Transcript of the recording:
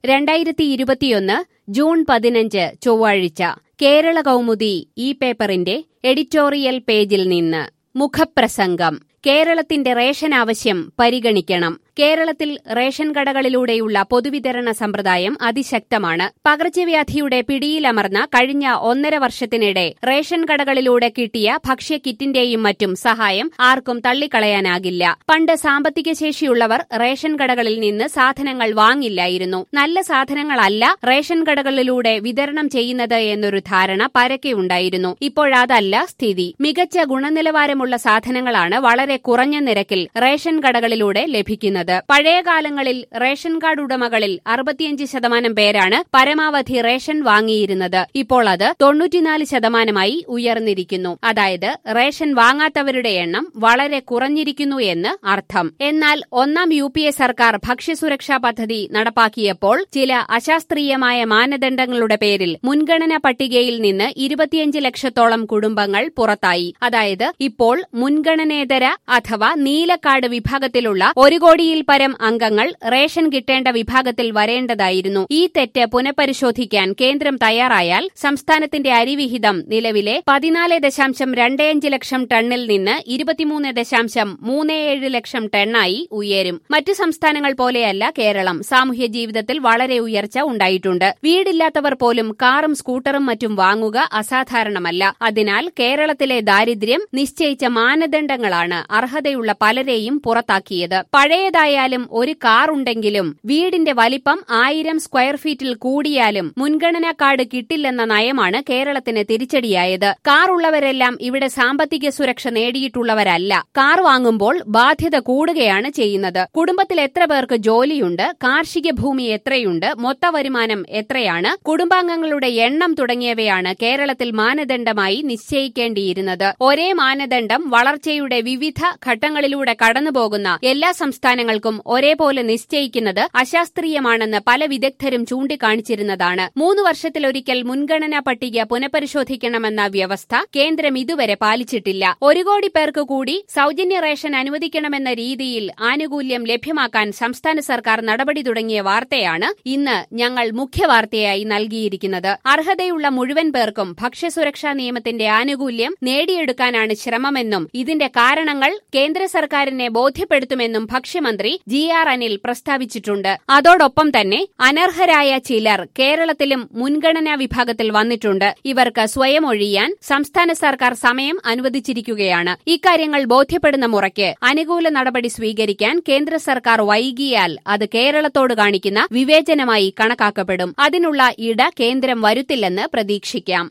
രണ്ടായിരത്തി ഇരുപത്തിയൊന്ന് ജൂൺ പതിനഞ്ച് ചൊവ്വാഴ്ച കേരള കൗമുദി ഈ പേപ്പറിന്റെ എഡിറ്റോറിയൽ പേജിൽ നിന്ന് മുഖപ്രസംഗം കേരളത്തിന്റെ റേഷൻ ആവശ്യം പരിഗണിക്കണം കേരളത്തിൽ റേഷൻ കടകളിലൂടെയുള്ള പൊതുവിതരണ സമ്പ്രദായം അതിശക്തമാണ് പകർച്ചവ്യാധിയുടെ പിടിയിലമർന്ന കഴിഞ്ഞ ഒന്നര വർഷത്തിനിടെ റേഷൻ കടകളിലൂടെ കിട്ടിയ ഭക്ഷ്യക്കിറ്റിന്റെയും മറ്റും സഹായം ആർക്കും തള്ളിക്കളയാനാകില്ല പണ്ട് സാമ്പത്തിക ശേഷിയുള്ളവർ റേഷൻ കടകളിൽ നിന്ന് സാധനങ്ങൾ വാങ്ങില്ലായിരുന്നു നല്ല സാധനങ്ങളല്ല റേഷൻ കടകളിലൂടെ വിതരണം ചെയ്യുന്നത് എന്നൊരു ധാരണ പരക്കെ ഉണ്ടായിരുന്നു ഇപ്പോഴതല്ല സ്ഥിതി മികച്ച ഗുണനിലവാരമുള്ള സാധനങ്ങളാണ് വളരെ കുറഞ്ഞ നിരക്കിൽ റേഷൻ കടകളിലൂടെ ലഭിക്കുന്നത് പഴയ കാലങ്ങളിൽ റേഷൻ കാർഡ് ഉടമകളിൽ അറുപത്തിയഞ്ച് ശതമാനം പേരാണ് പരമാവധി റേഷൻ വാങ്ങിയിരുന്നത് ഇപ്പോൾ അത് തൊണ്ണൂറ്റിനാല് ശതമാനമായി ഉയർന്നിരിക്കുന്നു അതായത് റേഷൻ വാങ്ങാത്തവരുടെ എണ്ണം വളരെ കുറഞ്ഞിരിക്കുന്നു എന്ന് അർത്ഥം എന്നാൽ ഒന്നാം യു പി എ സർക്കാർ ഭക്ഷ്യസുരക്ഷാ പദ്ധതി നടപ്പാക്കിയപ്പോൾ ചില അശാസ്ത്രീയമായ മാനദണ്ഡങ്ങളുടെ പേരിൽ മുൻഗണനാ പട്ടികയിൽ നിന്ന് ഇരുപത്തിയഞ്ച് ലക്ഷത്തോളം കുടുംബങ്ങൾ പുറത്തായി അതായത് ഇപ്പോൾ മുൻഗണനേതര അഥവാ നീലക്കാർഡ് വിഭാഗത്തിലുള്ള ഒരു കോടിയിൽ പരം അംഗങ്ങൾ റേഷൻ കിട്ടേണ്ട വിഭാഗത്തിൽ വരേണ്ടതായിരുന്നു ഈ തെറ്റ് പുനഃപരിശോധിക്കാൻ കേന്ദ്രം തയ്യാറായാൽ സംസ്ഥാനത്തിന്റെ അരിവിഹിതം നിലവിലെ പതിനാല് ദശാംശം രണ്ടേയഞ്ച് ലക്ഷം ടണ്ണിൽ നിന്ന് ഇരുപത്തിമൂന്ന് ദശാംശം മൂന്ന് ഏഴ് ലക്ഷം ടണ്ണായി ഉയരും മറ്റു സംസ്ഥാനങ്ങൾ പോലെയല്ല കേരളം സാമൂഹ്യ ജീവിതത്തിൽ വളരെ ഉയർച്ച ഉണ്ടായിട്ടുണ്ട് വീടില്ലാത്തവർ പോലും കാറും സ്കൂട്ടറും മറ്റും വാങ്ങുക അസാധാരണമല്ല അതിനാൽ കേരളത്തിലെ ദാരിദ്ര്യം നിശ്ചയിച്ച മാനദണ്ഡങ്ങളാണ് അർഹതയുള്ള പലരെയും പുറത്താക്കിയത് പഴയതായാലും ഒരു കാർ ഉണ്ടെങ്കിലും വീടിന്റെ വലിപ്പം ആയിരം സ്ക്വയർ ഫീറ്റിൽ കൂടിയാലും മുൻഗണനാ കാർഡ് കിട്ടില്ലെന്ന നയമാണ് കേരളത്തിന് തിരിച്ചടിയായത് കാർ ഉള്ളവരെല്ലാം ഇവിടെ സാമ്പത്തിക സുരക്ഷ നേടിയിട്ടുള്ളവരല്ല കാർ വാങ്ങുമ്പോൾ ബാധ്യത കൂടുകയാണ് ചെയ്യുന്നത് കുടുംബത്തിൽ എത്ര പേർക്ക് ജോലിയുണ്ട് കാർഷിക ഭൂമി എത്രയുണ്ട് മൊത്ത വരുമാനം എത്രയാണ് കുടുംബാംഗങ്ങളുടെ എണ്ണം തുടങ്ങിയവയാണ് കേരളത്തിൽ മാനദണ്ഡമായി നിശ്ചയിക്കേണ്ടിയിരുന്നത് ഒരേ മാനദണ്ഡം വളർച്ചയുടെ വിവിധ ഘട്ടങ്ങളിലൂടെ കടന്നുപോകുന്ന എല്ലാ സംസ്ഥാനങ്ങൾക്കും ഒരേപോലെ നിശ്ചയിക്കുന്നത് അശാസ്ത്രീയമാണെന്ന് പല വിദഗ്ധരും ചൂണ്ടിക്കാണിച്ചിരുന്നതാണ് മൂന്ന് വർഷത്തിലൊരിക്കൽ മുൻഗണനാ പട്ടിക പുനഃപരിശോധിക്കണമെന്ന വ്യവസ്ഥ കേന്ദ്രം ഇതുവരെ പാലിച്ചിട്ടില്ല ഒരു കോടി പേർക്ക് കൂടി സൌജന്യ റേഷൻ അനുവദിക്കണമെന്ന രീതിയിൽ ആനുകൂല്യം ലഭ്യമാക്കാൻ സംസ്ഥാന സർക്കാർ നടപടി തുടങ്ങിയ വാർത്തയാണ് ഇന്ന് ഞങ്ങൾ മുഖ്യവാർത്തയായി നൽകിയിരിക്കുന്നത് അർഹതയുള്ള മുഴുവൻ പേർക്കും ഭക്ഷ്യസുരക്ഷാ നിയമത്തിന്റെ ആനുകൂല്യം നേടിയെടുക്കാനാണ് ശ്രമമെന്നും ഇതിന്റെ കാരണങ്ങൾ കേന്ദ്ര സർക്കാരിനെ ബോധ്യപ്പെടുത്തുമെന്നും ഭക്ഷ്യമന്ത്രി ജി ആർ അനിൽ പ്രസ്താവിച്ചിട്ടുണ്ട് അതോടൊപ്പം തന്നെ അനർഹരായ ചിലർ കേരളത്തിലും മുൻഗണനാ വിഭാഗത്തിൽ വന്നിട്ടുണ്ട് ഇവർക്ക് സ്വയം ഒഴിയാൻ സംസ്ഥാന സർക്കാർ സമയം അനുവദിച്ചിരിക്കുകയാണ് ഇക്കാര്യങ്ങൾ ബോധ്യപ്പെടുന്ന മുറയ്ക്ക് അനുകൂല നടപടി സ്വീകരിക്കാൻ കേന്ദ്ര സർക്കാർ വൈകിയാൽ അത് കേരളത്തോട് കാണിക്കുന്ന വിവേചനമായി കണക്കാക്കപ്പെടും അതിനുള്ള ഇട കേന്ദ്രം വരുത്തില്ലെന്ന് പ്രതീക്ഷിക്കാം